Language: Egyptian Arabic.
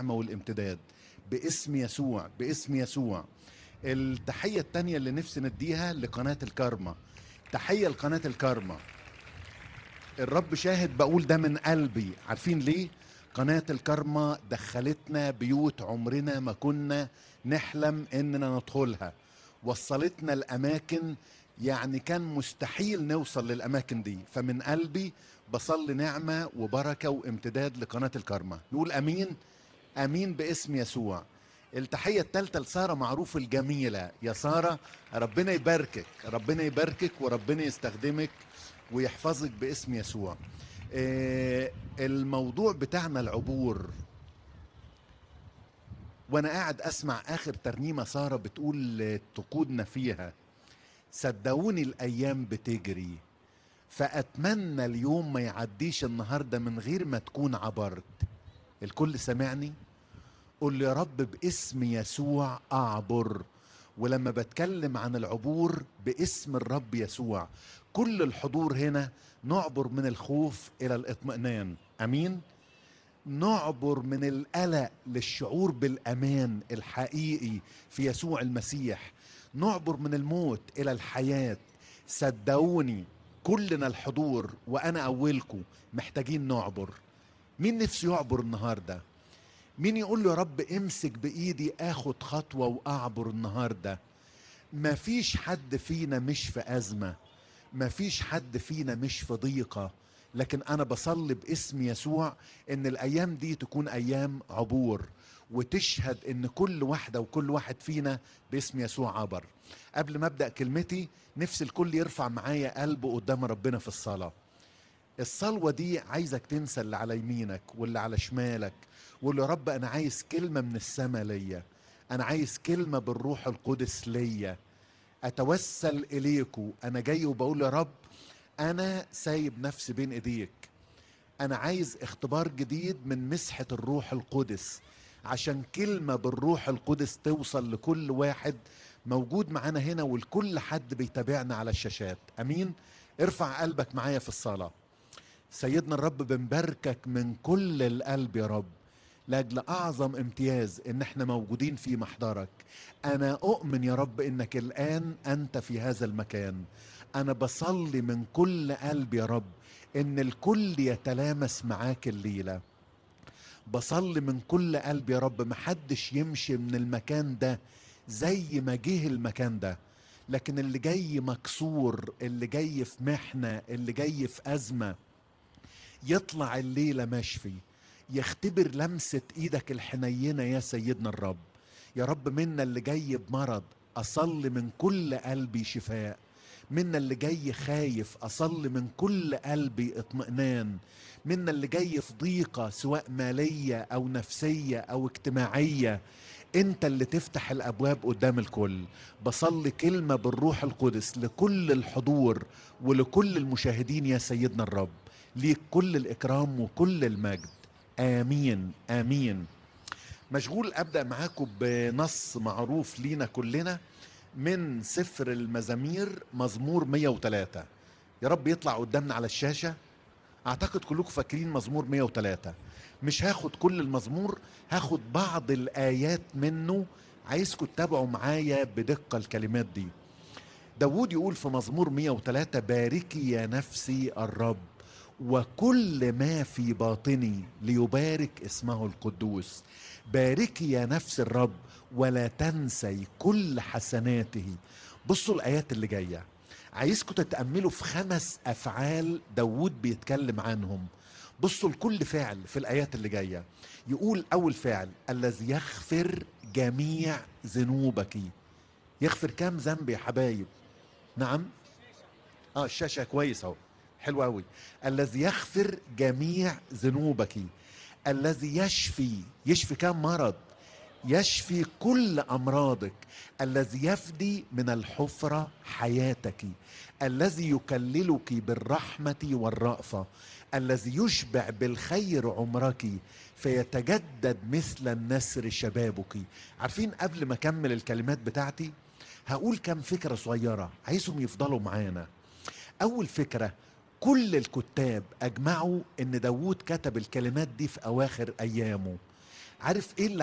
النعمة والامتداد باسم يسوع باسم يسوع التحية التانية اللي نفسي نديها لقناة الكارما تحية لقناة الكارما الرب شاهد بقول ده من قلبي عارفين ليه قناة الكارما دخلتنا بيوت عمرنا ما كنا نحلم اننا ندخلها وصلتنا الاماكن يعني كان مستحيل نوصل للاماكن دي فمن قلبي بصلي نعمة وبركة وامتداد لقناة الكارما نقول امين امين باسم يسوع التحية الثالثة لسارة معروف الجميلة يا سارة ربنا يباركك ربنا يباركك وربنا يستخدمك ويحفظك باسم يسوع آه، الموضوع بتاعنا العبور وانا قاعد اسمع اخر ترنيمه ساره بتقول تقودنا فيها صدقوني الايام بتجري فاتمنى اليوم ما يعديش النهارده من غير ما تكون عبرت الكل سامعني قول يا رب باسم يسوع اعبر ولما بتكلم عن العبور باسم الرب يسوع كل الحضور هنا نعبر من الخوف الى الاطمئنان امين نعبر من القلق للشعور بالامان الحقيقي في يسوع المسيح نعبر من الموت الى الحياه صدقوني كلنا الحضور وانا اولكم محتاجين نعبر مين نفسه يعبر النهارده مين يقول له يا رب امسك بايدي اخد خطوه واعبر النهارده مفيش حد فينا مش في ازمه مفيش حد فينا مش في ضيقه لكن انا بصلي باسم يسوع ان الايام دي تكون ايام عبور وتشهد ان كل واحده وكل واحد فينا باسم يسوع عبر قبل ما ابدا كلمتي نفسي الكل يرفع معايا قلبه قدام ربنا في الصلاه الصلوه دي عايزك تنسى اللي على يمينك واللي على شمالك وقول يا رب انا عايز كلمه من السماء ليا انا عايز كلمه بالروح القدس ليا اتوسل اليكم انا جاي وبقول يا رب انا سايب نفسي بين ايديك انا عايز اختبار جديد من مسحه الروح القدس عشان كلمه بالروح القدس توصل لكل واحد موجود معانا هنا ولكل حد بيتابعنا على الشاشات امين ارفع قلبك معايا في الصلاه سيدنا الرب بنباركك من كل القلب يا رب لاجل اعظم امتياز ان احنا موجودين في محضرك انا اؤمن يا رب انك الان انت في هذا المكان انا بصلي من كل قلب يا رب ان الكل يتلامس معاك الليله بصلي من كل قلب يا رب محدش يمشي من المكان ده زي ما جه المكان ده لكن اللي جاي مكسور اللي جاي في محنه اللي جاي في ازمه يطلع الليله مشفي يختبر لمسه ايدك الحنينه يا سيدنا الرب يا رب منا اللي جاي بمرض اصلي من كل قلبي شفاء منا اللي جاي خايف اصلي من كل قلبي اطمئنان منا اللي جاي في ضيقه سواء ماليه او نفسيه او اجتماعيه انت اللي تفتح الابواب قدام الكل بصلي كلمه بالروح القدس لكل الحضور ولكل المشاهدين يا سيدنا الرب ليك كل الاكرام وكل المجد امين امين مشغول ابدا معاكم بنص معروف لينا كلنا من سفر المزامير مزمور 103 يا رب يطلع قدامنا على الشاشه اعتقد كلكم فاكرين مزمور 103 مش هاخد كل المزمور هاخد بعض الايات منه عايزكم تتابعوا معايا بدقه الكلمات دي داوود يقول في مزمور 103 باركي يا نفسي الرب وكل ما في باطني ليبارك اسمه القدوس باركي يا نفس الرب ولا تنسي كل حسناته بصوا الايات اللي جايه عايزكم تتاملوا في خمس افعال داوود بيتكلم عنهم بصوا لكل فعل في الايات اللي جايه يقول اول فعل الذي يغفر جميع ذنوبك يغفر كام ذنب يا حبايب نعم اه الشاشه كويس اهو حلو قوي الذي يغفر جميع ذنوبك الذي يشفي يشفي كام مرض يشفي كل امراضك الذي يفدي من الحفره حياتك الذي يكللك بالرحمه والرافه الذي يشبع بالخير عمرك فيتجدد مثل النسر شبابك عارفين قبل ما اكمل الكلمات بتاعتي هقول كم فكره صغيره عايزهم يفضلوا معانا اول فكره كل الكتاب اجمعوا ان داوود كتب الكلمات دي في اواخر ايامه عارف ايه اللي